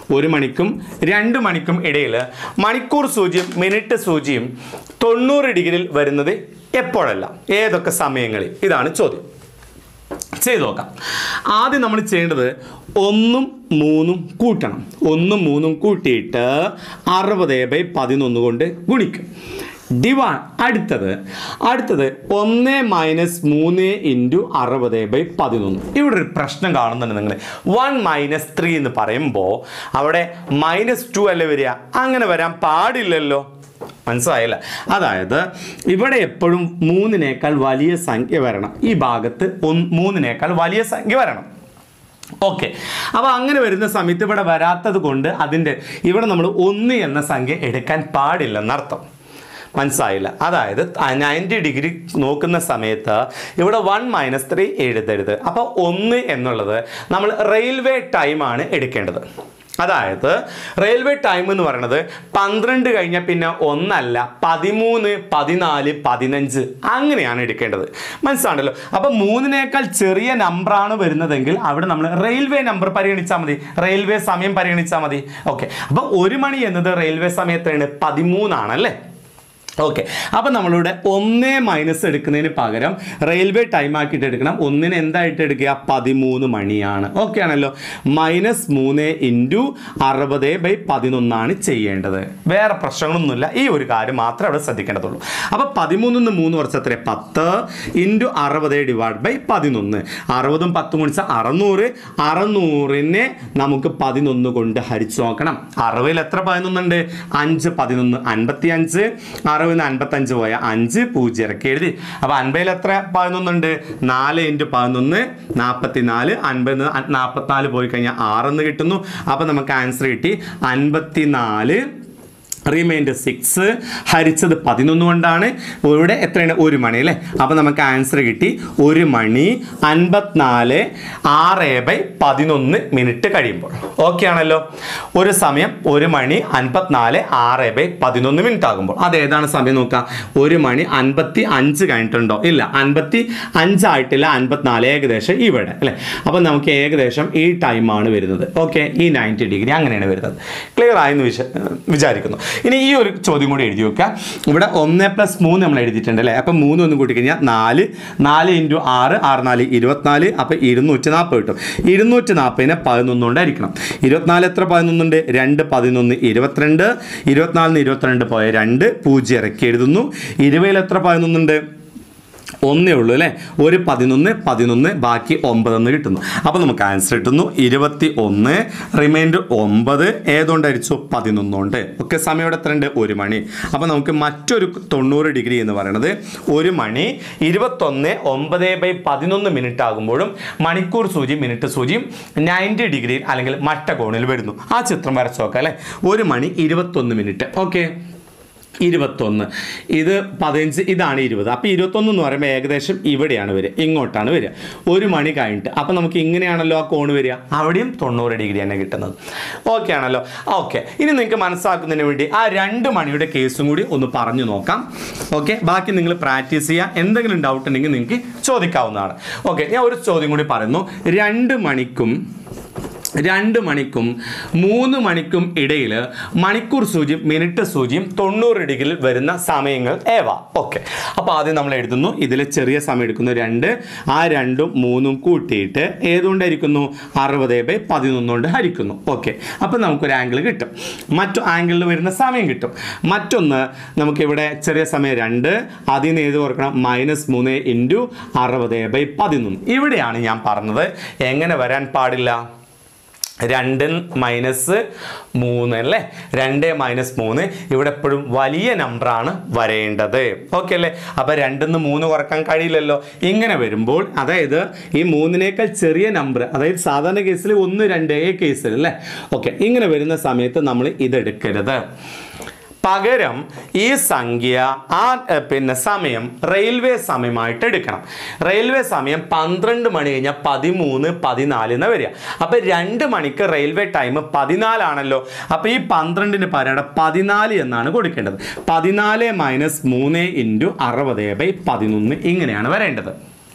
ഒരു മണിക്കും രണ്ട് മണിക്കും ഇടയിൽ മണിക്കൂർ സൂചിയും മിനിറ്റ് സൂചിയും തൊണ്ണൂറ് ഡിഗ്രിയിൽ വരുന്നത് എപ്പോഴല്ല ഏതൊക്കെ സമയങ്ങളിൽ ഇതാണ് ചോദ്യം ചെയ്തു നോക്കാം ആദ്യം നമ്മൾ ചെയ്യേണ്ടത് ഒന്നും മൂന്നും കൂട്ടണം ഒന്നും മൂന്നും കൂട്ടിയിട്ട് അറുപത് ബൈ പതിനൊന്ന് കൊണ്ട് ഗുണിക്കും ഡിവാ അടുത്തത് അടുത്തത് ഒന്ന് മൈനസ് മൂന്ന് ഇൻറ്റു അറുപത് ബൈ പതിനൊന്ന് ഇവിടെ ഒരു പ്രശ്നം കാണുന്നുണ്ട് നിങ്ങൾ വൺ മൈനസ് ത്രീ എന്ന് പറയുമ്പോൾ അവിടെ മൈനസ് ടു അല്ലേ വരിക അങ്ങനെ വരാൻ പാടില്ലല്ലോ മനസ്സിലായില്ല അതായത് ഇവിടെ എപ്പോഴും മൂന്നിനേക്കാൾ വലിയ സംഖ്യ വരണം ഈ ഭാഗത്ത് ഒന്ന് മൂന്നിനേക്കാൾ വലിയ സംഖ്യ വരണം ഓക്കെ അപ്പോൾ അങ്ങനെ വരുന്ന സമയത്ത് ഇവിടെ വരാത്തത് കൊണ്ട് അതിൻ്റെ ഇവിടെ നമ്മൾ ഒന്ന് എന്ന സംഖ്യ എടുക്കാൻ പാടില്ലെന്നർത്ഥം മനസ്സിലായില്ല അതായത് നയൻറ്റി ഡിഗ്രി നോക്കുന്ന സമയത്ത് ഇവിടെ വൺ മൈനസ് ത്രീ എഴുതരുത് അപ്പോൾ ഒന്ന് എന്നുള്ളത് നമ്മൾ റെയിൽവേ ടൈമാണ് എടുക്കേണ്ടത് അതായത് റെയിൽവേ ടൈം എന്ന് പറയുന്നത് പന്ത്രണ്ട് കഴിഞ്ഞാൽ പിന്നെ ഒന്നല്ല പതിമൂന്ന് പതിനാല് പതിനഞ്ച് അങ്ങനെയാണ് എടുക്കേണ്ടത് മനസ്സിലാണല്ലോ അപ്പം മൂന്നിനേക്കാൾ ചെറിയ നമ്പറാണ് വരുന്നതെങ്കിൽ അവിടെ നമ്മൾ റെയിൽവേ നമ്പർ പരിഗണിച്ചാൽ മതി റെയിൽവേ സമയം പരിഗണിച്ചാൽ മതി ഓക്കെ അപ്പം ഒരു മണി എന്നത് റെയിൽവേ സമയത്താണ് പതിമൂന്നാണല്ലേ ഓക്കെ അപ്പം നമ്മളിവിടെ ഒന്നേ മൈനസ് എടുക്കുന്നതിന് പകരം റെയിൽവേ ടൈം ആക്കിയിട്ട് എടുക്കണം ഒന്നിന് എന്തായിട്ട് എടുക്കുക പതിമൂന്ന് മണിയാണ് ഓക്കെ ആണല്ലോ മൈനസ് മൂന്ന് ഇൻറ്റു അറുപത് ബൈ പതിനൊന്നാണ് ചെയ്യേണ്ടത് വേറെ പ്രശ്നങ്ങളൊന്നുമില്ല ഈ ഒരു കാര്യം മാത്രമേ അവിടെ ശ്രദ്ധിക്കേണ്ടതുള്ളൂ അപ്പോൾ പതിമൂന്നിന്ന് മൂന്ന് കുറച്ച് എത്ര പത്ത് ഇൻറ്റു അറുപത് ഡിവൈഡ് ബൈ പതിനൊന്ന് അറുപതും പത്തും കുണിച്ചാൽ അറുന്നൂറ് അറുന്നൂറിനെ നമുക്ക് പതിനൊന്ന് കൊണ്ട് ഹരിച്ചു നോക്കണം അറുപതിൽ എത്ര പതിനൊന്നുണ്ട് അഞ്ച് പതിനൊന്ന് അൻപത്തി അഞ്ച് അറുപതിന് അൻപത്തഞ്ച് പോയ അഞ്ച് പൂജ്യം ഇറക്കി എഴുതി അപ്പോൾ അൻപതിൽ എത്ര പതിനൊന്നുണ്ട് നാല് ഇൻറ്റു പതിനൊന്ന് നാൽപ്പത്തി നാല് അൻപത് നാൽപ്പത്തിനാല് പോയി കഴിഞ്ഞാൽ ആറെന്ന് കിട്ടുന്നു അപ്പോൾ നമുക്ക് ആൻസർ കിട്ടി അൻപത്തി നാല് റിമൈൻഡർ സിക്സ് ഹരിച്ചത് പതിനൊന്ന് കൊണ്ടാണ് ഇവിടെ എത്രയാണ് ഒരു മണി അല്ലേ അപ്പോൾ നമുക്ക് ആൻസർ കിട്ടി ഒരു മണി അൻപത്തിനാല് ആറ് ബൈ പതിനൊന്ന് മിനിറ്റ് കഴിയുമ്പോൾ ഓക്കെ ആണല്ലോ ഒരു സമയം ഒരു മണി അൻപത്തിനാല് ആറ് ബൈ പതിനൊന്ന് മിനിറ്റ് ആകുമ്പോൾ അത് ഏതാണ് സമയം നോക്കാം ഒരു മണി അൻപത്തി അഞ്ച് കഴിഞ്ഞിട്ടുണ്ടോ ഇല്ല അൻപത്തി അഞ്ചായിട്ടില്ല അൻപത്തിനാല് ഏകദേശം ഇവിടെ അല്ലേ അപ്പോൾ നമുക്ക് ഏകദേശം ഈ ടൈമാണ് വരുന്നത് ഓക്കെ ഈ നയൻറ്റി ഡിഗ്രി അങ്ങനെയാണ് വരുന്നത് ക്ലിയർ ആയെന്ന് വിചാ വിചാരിക്കുന്നു ഇനി ഈ ഒരു ചോദ്യം കൂടി എഴുതി വെക്കുക ഇവിടെ ഒന്ന് പ്ലസ് മൂന്ന് നമ്മൾ എഴുതിയിട്ടുണ്ട് അല്ലേ അപ്പം മൂന്ന് ഒന്ന് കൂട്ടി കഴിഞ്ഞാൽ നാല് നാല് ഇൻറ്റു ആറ് ആറ് നാല് ഇരുപത്തിനാല് അപ്പം ഇരുന്നൂറ്റി നാൽപ്പത് കിട്ടും ഇരുന്നൂറ്റി നാൽപ്പതിനെ പതിനൊന്ന് കൊണ്ട് ഹരിക്കണം ഇരുപത്തിനാല് എത്ര പതിനൊന്നുണ്ട് രണ്ട് പതിനൊന്ന് ഇരുപത്തിരണ്ട് ഇരുപത്തിനാലിന് ഇരുപത്തിരണ്ട് പോയ രണ്ട് പൂജ്യം ഇറക്കി എഴുതുന്നു ഇരുപതിൽ എത്ര പതിനൊന്നുണ്ട് ഒന്നേ ഉള്ളൂ അല്ലേ ഒരു പതിനൊന്ന് പതിനൊന്ന് ബാക്കി ഒമ്പതെന്ന് കിട്ടുന്നു അപ്പോൾ നമുക്ക് ആൻസർ കിട്ടുന്നു ഇരുപത്തി ഒന്ന് റിമൈൻഡർ ഒമ്പത് ഏതുകൊണ്ട് അരിച്ചു പതിനൊന്നുകൊണ്ട് ഒക്കെ സമയം ഇവിടെ എത്ര ഉണ്ട് ഒരു മണി അപ്പോൾ നമുക്ക് മറ്റൊരു തൊണ്ണൂറ് ഡിഗ്രി എന്ന് പറയുന്നത് ഒരു മണി ഇരുപത്തൊന്ന് ഒമ്പത് ബൈ പതിനൊന്ന് മിനിറ്റ് ആകുമ്പോഴും മണിക്കൂർ സൂചി മിനിറ്റ് സൂചിയും നയൻറ്റി ഡിഗ്രിയിൽ അല്ലെങ്കിൽ മട്ടകോണിൽ വരുന്നു ആ ചിത്രം വരച്ച് നോക്കാം അല്ലേ ഒരു മണി ഇരുപത്തൊന്ന് മിനിറ്റ് ഓക്കെ ഇരുപത്തൊന്ന് ഇത് പതിനഞ്ച് ഇതാണ് ഇരുപത് അപ്പോൾ ഇരുപത്തൊന്ന് എന്ന് പറയുമ്പോൾ ഏകദേശം ഇവിടെയാണ് വരിക ഇങ്ങോട്ടാണ് വരിക ഒരു മണി കഴിഞ്ഞിട്ട് അപ്പോൾ നമുക്ക് ഇങ്ങനെയാണല്ലോ ആ കോണ് വരിക അവിടെയും തൊണ്ണൂറ് ഡിഗ്രി തന്നെ കിട്ടുന്നത് ഓക്കെ ആണല്ലോ ഓക്കെ ഇനി നിങ്ങൾക്ക് മനസ്സിലാക്കുന്നതിന് വേണ്ടി ആ രണ്ട് മണിയുടെ കേസും കൂടി ഒന്ന് പറഞ്ഞു നോക്കാം ഓക്കെ ബാക്കി നിങ്ങൾ പ്രാക്ടീസ് ചെയ്യുക എന്തെങ്കിലും ഡൗട്ട് ഉണ്ടെങ്കിൽ നിങ്ങൾക്ക് ചോദിക്കാവുന്നതാണ് ഓക്കെ ഞാൻ ഒരു ചോദ്യം കൂടി പറയുന്നു രണ്ട് മണിക്കും രണ്ട് മണിക്കും മൂന്ന് മണിക്കും ഇടയിൽ മണിക്കൂർ സൂചിയും മിനിറ്റ് സൂചിയും തൊണ്ണൂറ് ഡിഗ്രിയിൽ വരുന്ന സമയങ്ങൾ ഏവ ഓക്കെ അപ്പോൾ ആദ്യം നമ്മൾ എഴുതുന്നു ഇതിൽ ചെറിയ സമയം എടുക്കുന്നു രണ്ട് ആ രണ്ടും മൂന്നും കൂട്ടിയിട്ട് ഏതുകൊണ്ടായിരിക്കുന്നു അറുപത് ബൈ പതിനൊന്ന് കൊണ്ട് ഹരിക്കുന്നു ഓക്കെ അപ്പോൾ നമുക്കൊരു ആംഗിൾ കിട്ടും മറ്റു ആംഗിളിൽ വരുന്ന സമയം കിട്ടും മറ്റൊന്ന് നമുക്കിവിടെ ചെറിയ സമയം രണ്ട് അതിൽ നിന്ന് ഏത് കുറക്കണം മൈനസ് മൂന്ന് ഇൻറ്റു അറുപത് ബൈ പതിനൊന്ന് ഇവിടെയാണ് ഞാൻ പറഞ്ഞത് എങ്ങനെ വരാൻ പാടില്ല രണ്ട് മൈനസ് മൂന്ന് അല്ലേ രണ്ട് മൈനസ് മൂന്ന് ഇവിടെ എപ്പോഴും വലിയ നമ്പറാണ് വരേണ്ടത് ഓക്കെ അല്ലേ അപ്പോൾ രണ്ടിന്ന് മൂന്ന് കുറക്കാൻ കഴിയില്ലല്ലോ ഇങ്ങനെ വരുമ്പോൾ അതായത് ഈ മൂന്നിനേക്കാൾ ചെറിയ നമ്പർ അതായത് സാധാരണ കേസിൽ ഒന്ന് രണ്ട് ഏ കേസിൽ അല്ലേ ഓക്കെ ഇങ്ങനെ വരുന്ന സമയത്ത് നമ്മൾ ഇതെടുക്കരുത് പകരം ഈ സംഖ്യ ആ എ, പിന്നെ സമയം റെയിൽവേ സമയമായിട്ട് എടുക്കണം റെയിൽവേ സമയം പന്ത്രണ്ട് മണി കഴിഞ്ഞാൽ പതിമൂന്ന് പതിനാല് എന്ന് വരിക അപ്പോൾ രണ്ട് മണിക്ക് റെയിൽവേ ടൈം പതിനാലാണല്ലോ അപ്പോൾ ഈ പന്ത്രണ്ടിന് പകരം പതിനാല് എന്നാണ് കൊടുക്കേണ്ടത് പതിനാല് മൈനസ് മൂന്ന് ഇൻറ്റു അറുപത് ബൈ പതിനൊന്ന് ഇങ്ങനെയാണ് വരേണ്ടത്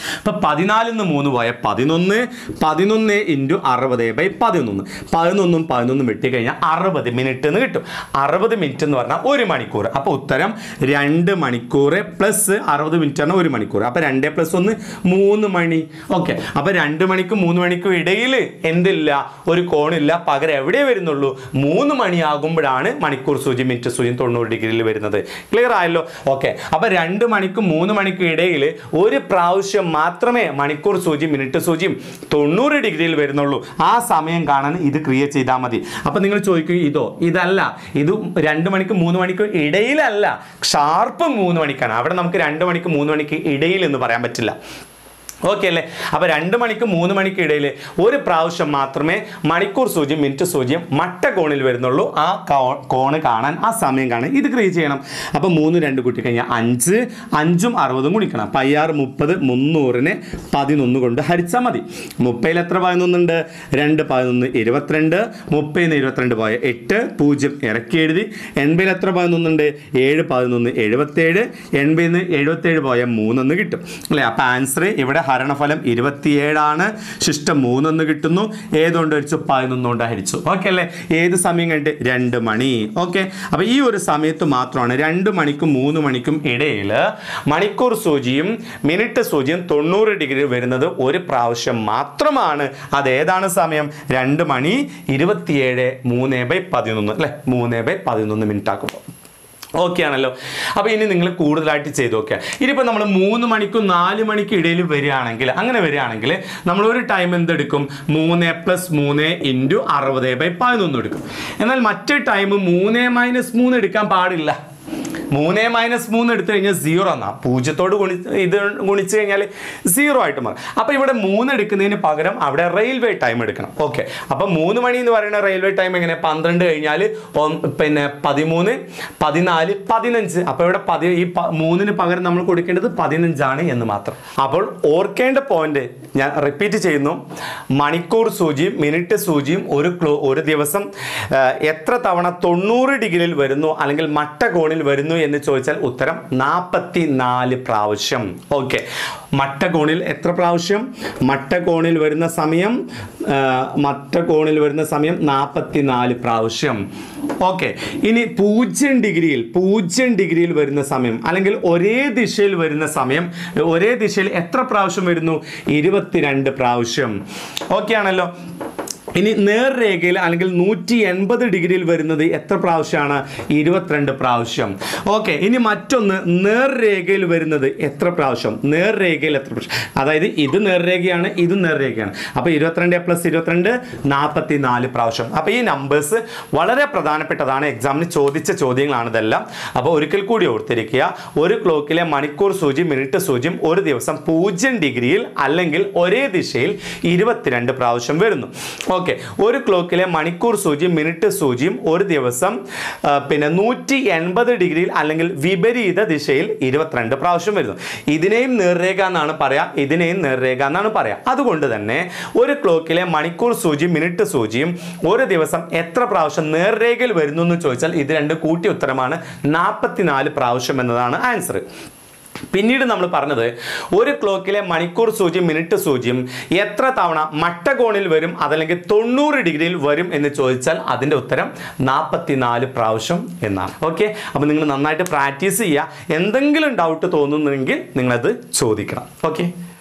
ഇപ്പം പതിനാലിൽ നിന്ന് മൂന്ന് പോയ പതിനൊന്ന് പതിനൊന്ന് ഇൻറ്റു അറുപത് ബൈ പതിനൊന്ന് പതിനൊന്നും പതിനൊന്നും വെട്ടിക്കഴിഞ്ഞാൽ അറുപത് മിനിറ്റ് എന്ന് കിട്ടും അറുപത് മിനിറ്റ് എന്ന് പറഞ്ഞാൽ ഒരു മണിക്കൂർ അപ്പോൾ ഉത്തരം രണ്ട് മണിക്കൂർ പ്ലസ് അറുപത് മിനിറ്റ് ആണ് ഒരു മണിക്കൂർ അപ്പോൾ രണ്ട് പ്ലസ് ഒന്ന് മൂന്ന് മണി ഓക്കെ അപ്പോൾ രണ്ട് മണിക്കും മൂന്ന് മണിക്കും ഇടയിൽ എന്തില്ല ഒരു കോണില്ല പകരം എവിടെ വരുന്നുള്ളൂ മൂന്ന് മണിയാകുമ്പോഴാണ് മണിക്കൂർ സൂചി മിനിറ്റ് സൂചി തൊണ്ണൂറ് ഡിഗ്രിയിൽ വരുന്നത് ക്ലിയർ ആയല്ലോ ഓക്കെ അപ്പോൾ രണ്ട് മണിക്കും മൂന്ന് മണിക്കും ഇടയിൽ ഒരു പ്രാവശ്യം മാത്രമേ മണിക്കൂർ സൂചി മിനിറ്റ് സൂചിയും തൊണ്ണൂറ് ഡിഗ്രിയിൽ വരുന്നുള്ളൂ ആ സമയം കാണാൻ ഇത് ക്രിയേറ്റ് ചെയ്താൽ മതി അപ്പോൾ നിങ്ങൾ ചോദിക്കും ഇതോ ഇതല്ല ഇത് രണ്ട് മണിക്കും മൂന്ന് മണിക്കും ഇടയിലല്ല ഷാർപ്പ് മൂന്ന് മണിക്കാണ് അവിടെ നമുക്ക് രണ്ട് മണിക്കും മൂന്ന് മണിക്ക് ഇടയിൽ എന്ന് പറയാൻ പറ്റില്ല ഓക്കെ അല്ലേ അപ്പോൾ രണ്ട് മണിക്ക് മൂന്ന് മണിക്ക് ഇടയിൽ ഒരു പ്രാവശ്യം മാത്രമേ മണിക്കൂർ സൂചിയും മിനിറ്റ് സൂചിയും മട്ട കോണിൽ വരുന്നുള്ളൂ ആ കോ- കോണ് കാണാൻ ആ സമയം കാണാൻ ഇത് ക്രിയേറ്റ് ചെയ്യണം അപ്പോൾ മൂന്ന് രണ്ട് കൂട്ടി കഴിഞ്ഞാൽ അഞ്ച് അഞ്ചും അറുപതും ഗുണിക്കണം അപ്പം അയ്യാറ് മുപ്പത് മുന്നൂറിനെ പതിനൊന്ന് കൊണ്ട് ഹരിച്ചാൽ മതി മുപ്പതിൽ എത്ര പതിനൊന്നുണ്ട് രണ്ട് പതിനൊന്ന് ഇരുപത്തിരണ്ട് മുപ്പതിൽ നിന്ന് ഇരുപത്തിരണ്ട് പോയ എട്ട് പൂജ്യം ഇറക്കി എഴുതി എൺപതിൽ എത്ര പതിനൊന്നുണ്ട് ഏഴ് പതിനൊന്ന് എഴുപത്തേഴ് എൺപതിൽ നിന്ന് എഴുപത്തേഴ് പോയ മൂന്നെന്ന് കിട്ടും അല്ലേ അപ്പോൾ ആൻസർ ഇവിടെ ഹരണഫലം ഇരുപത്തിയേഴാണ് ശിഷ്ടം മൂന്നെന്ന് കിട്ടുന്നു ഏതുകൊണ്ട് ഹരിച്ചു പതിനൊന്നുകൊണ്ട് ഹരിച്ചു ഓക്കെ അല്ലേ ഏത് സമയം കണ്ട് രണ്ട് മണി ഓക്കെ അപ്പോൾ ഈ ഒരു സമയത്ത് മാത്രമാണ് രണ്ട് മണിക്കും മൂന്ന് മണിക്കും ഇടയിൽ മണിക്കൂർ സൂചിയും മിനിറ്റ് സൂചിയും തൊണ്ണൂറ് ഡിഗ്രി വരുന്നത് ഒരു പ്രാവശ്യം മാത്രമാണ് അത് ഏതാണ് സമയം രണ്ട് മണി ഇരുപത്തിയേഴ് മൂന്ന് ബൈ പതിനൊന്ന് അല്ലേ മൂന്ന് ബൈ പതിനൊന്ന് മിനിറ്റ് ആക്കുമ്പോൾ ഓക്കെ ആണല്ലോ അപ്പോൾ ഇനി നിങ്ങൾ കൂടുതലായിട്ട് ചെയ്ത് നോക്കുക ഇനിയിപ്പോൾ നമ്മൾ മൂന്ന് മണിക്കും നാല് മണിക്കും ഇടയിൽ വരികയാണെങ്കിൽ അങ്ങനെ വരികയാണെങ്കിൽ നമ്മൾ ഒരു ടൈം എന്തെടുക്കും മൂന്ന് പ്ലസ് മൂന്ന് ഇൻറ്റു അറുപത് ബൈ പതിനൊന്ന് എടുക്കും എന്നാൽ മറ്റേ ടൈം മൂന്ന് മൈനസ് മൂന്ന് എടുക്കാൻ പാടില്ല മൂന്ന് മൈനസ് മൂന്ന് എടുത്തു കഴിഞ്ഞാൽ സീറോ എന്നാ പൂജ്യത്തോട് ഗുണി ഇത് ഗുണിച്ച് കഴിഞ്ഞാൽ സീറോ ആയിട്ട് മാറും അപ്പോൾ ഇവിടെ മൂന്ന് എടുക്കുന്നതിന് പകരം അവിടെ റെയിൽവേ ടൈം എടുക്കണം ഓക്കെ അപ്പോൾ മൂന്ന് മണി എന്ന് പറയുന്ന റെയിൽവേ ടൈം എങ്ങനെ പന്ത്രണ്ട് കഴിഞ്ഞാൽ പിന്നെ പതിമൂന്ന് പതിനാല് പതിനഞ്ച് അപ്പോൾ ഇവിടെ പതി ഈ പ- മൂന്നിന് പകരം നമ്മൾ കൊടുക്കേണ്ടത് പതിനഞ്ചാണ് എന്ന് മാത്രം അപ്പോൾ ഓർക്കേണ്ട പോയിന്റ് ഞാൻ റിപ്പീറ്റ് ചെയ്യുന്നു മണിക്കൂർ സൂചിയും മിനിറ്റ് സൂചിയും ഒരു ക്ലോ ഒരു ദിവസം ആ, എത്ര തവണ തൊണ്ണൂറ് ഡിഗ്രിയിൽ വരുന്നു അല്ലെങ്കിൽ മട്ട കോണിൽ വരുന്നു എന്ന് ചോദിച്ചാൽ ഉത്തരം നാൽപ്പത്തി നാല് പ്രാവശ്യം ഓക്കെ മട്ട കോണിൽ എത്ര പ്രാവശ്യം മട്ട കോണിൽ വരുന്ന സമയം ആ, മട്ട കോണിൽ വരുന്ന സമയം നാൽപ്പത്തി നാല് പ്രാവശ്യം ഓക്കെ ഇനി പൂജ്യം ഡിഗ്രിയിൽ പൂജ്യം ഡിഗ്രിയിൽ വരുന്ന സമയം അല്ലെങ്കിൽ ഒരേ ദിശയിൽ വരുന്ന സമയം ഒരേ ദിശയിൽ എത്ര പ്രാവശ്യം വരുന്നു ഇരുപത്തിരണ്ട് പ്രാവശ്യം ഓക്കെ ആണല്ലോ ഇനി നേർരേഖയിൽ അല്ലെങ്കിൽ നൂറ്റി എൺപത് ഡിഗ്രിയിൽ വരുന്നത് എത്ര പ്രാവശ്യമാണ് ഇരുപത്തിരണ്ട് പ്രാവശ്യം ഓക്കെ ഇനി മറ്റൊന്ന് നേർരേഖയിൽ വരുന്നത് എത്ര പ്രാവശ്യം നേർരേഖയിൽ എത്ര പ്രാവശ്യം അതായത് ഇത് നേർരേഖയാണ് ഇത് നേർരേഖയാണ് അപ്പോൾ ഇരുപത്തിരണ്ട് പ്ലസ് ഇരുപത്തിരണ്ട് നാൽപ്പത്തി നാല് പ്രാവശ്യം അപ്പോൾ ഈ നമ്പേഴ്സ് വളരെ പ്രധാനപ്പെട്ടതാണ് എക്സാമിന് ചോദിച്ച ചോദ്യങ്ങളാണ് ഇതെല്ലാം അപ്പോൾ ഒരിക്കൽ കൂടി ഓർത്തിരിക്കുക ഒരു ക്ലോക്കിലെ മണിക്കൂർ സൂചി മിനിറ്റ് സൂചിയും ഒരു ദിവസം പൂജ്യം ഡിഗ്രിയിൽ അല്ലെങ്കിൽ ഒരേ ദിശയിൽ ഇരുപത്തിരണ്ട് പ്രാവശ്യം വരുന്നു ഓക്കെ ഒരു ക്ലോക്കിലെ മണിക്കൂർ സൂചിയും മിനിറ്റ് സൂചിയും ഒരു ദിവസം ആ, പിന്നെ നൂറ്റി എൺപത് ഡിഗ്രിയിൽ അല്ലെങ്കിൽ വിപരീത ദിശയിൽ ഇരുപത്തിരണ്ട് പ്രാവശ്യം വരുന്നു ഇതിനെയും നേർരേഖ എന്നാണ് പറയാ ഇതിനെയും നേർരേഖ എന്നാണ് പറയാ അതുകൊണ്ട് തന്നെ ഒരു ക്ലോക്കിലെ മണിക്കൂർ സൂചിയും മിനിറ്റ് സൂചിയും ഒരു ദിവസം എത്ര പ്രാവശ്യം നേർരേഖയിൽ വരുന്നു എന്ന് ചോദിച്ചാൽ ഇത് രണ്ട് കൂട്ടി ഉത്തരമാണ് നാൽപ്പത്തിനാല് പ്രാവശ്യം എന്നതാണ് ആൻസർ പിന്നീട് നമ്മൾ പറഞ്ഞത് ഒരു ക്ലോക്കിലെ മണിക്കൂർ സൂചിയും മിനിറ്റ് സൂചിയും എത്ര തവണ മട്ടകോണിൽ വരും അതല്ലെങ്കിൽ തൊണ്ണൂറ് ഡിഗ്രിയിൽ വരും എന്ന് ചോദിച്ചാൽ അതിൻ്റെ ഉത്തരം നാൽപ്പത്തിനാല് പ്രാവശ്യം എന്നാണ് ഓക്കെ അപ്പോൾ നിങ്ങൾ നന്നായിട്ട് പ്രാക്ടീസ് ചെയ്യുക എന്തെങ്കിലും ഡൗട്ട് തോന്നുന്നെങ്കിൽ നിങ്ങളത് ചോദിക്കണം ഓക്കെ